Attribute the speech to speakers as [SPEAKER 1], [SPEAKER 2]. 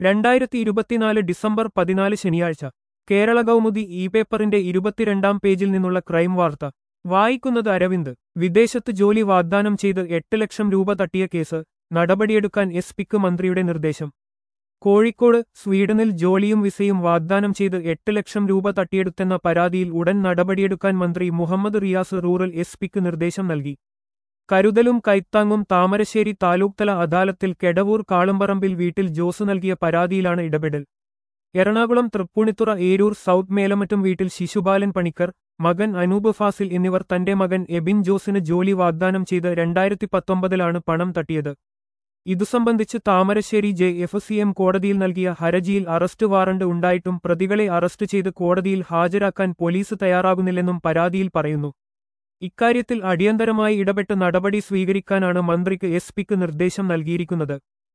[SPEAKER 1] രണ്ടായിരത്തി ഇരുപത്തിനാല് ഡിസംബർ പതിനാല് ശനിയാഴ്ച കേരള കൗമുദി ഇ പേപ്പറിന്റെ ഇരുപത്തിരണ്ടാം പേജിൽ നിന്നുള്ള ക്രൈം വാർത്ത വായിക്കുന്നത് അരവിന്ദ് വിദേശത്ത് ജോലി വാഗ്ദാനം ചെയ്ത് എട്ട് ലക്ഷം രൂപ തട്ടിയ കേസ് നടപടിയെടുക്കാൻ എസ് പിക്ക് മന്ത്രിയുടെ നിർദ്ദേശം കോഴിക്കോട് സ്വീഡനിൽ ജോലിയും വിസയും വാഗ്ദാനം ചെയ്ത് എട്ട് ലക്ഷം രൂപ തട്ടിയെടുത്തെന്ന പരാതിയിൽ ഉടൻ നടപടിയെടുക്കാൻ മന്ത്രി മുഹമ്മദ് റിയാസ് റൂറൽ എസ് പിക്ക് നിർദ്ദേശം നൽകി കരുതലും കൈത്താങ്ങും താമരശ്ശേരി താലൂക്ക്തല അദാലത്തിൽ കെടവൂർ കാളുംപറമ്പിൽ വീട്ടിൽ ജോസ് നൽകിയ പരാതിയിലാണ് ഇടപെടൽ എറണാകുളം തൃപ്പൂണിത്തുറ ഏരൂർ സൗത്ത് മേലമറ്റും വീട്ടിൽ ശിശുപാലൻ പണിക്കർ മകൻ അനൂപ് ഫാസിൽ എന്നിവർ തന്റെ മകൻ എബിൻ ജോസിന് ജോലി വാഗ്ദാനം ചെയ്ത് രണ്ടായിരത്തി പത്തൊമ്പതിലാണ് പണം തട്ടിയത് ഇതു സംബന്ധിച്ച് Thamarassery J F C M കോടതിയിൽ നൽകിയ ഹർജിയിൽ അറസ്റ്റ് വാറണ്ട് ഉണ്ടായിട്ടും പ്രതികളെ അറസ്റ്റ് ചെയ്ത് കോടതിയിൽ ഹാജരാക്കാൻ പോലീസ് തയ്യാറാകുന്നില്ലെന്നും പരാതിയിൽ പറയുന്നു ഇക്കാര്യത്തിൽ അടിയന്തരമായി ഇടപെട്ട് നടപടി സ്വീകരിക്കാനാണ് മന്ത്രിക്ക് എസ് പിക്ക് നിർദ്ദേശം നൽകിയിരിക്കുന്നത്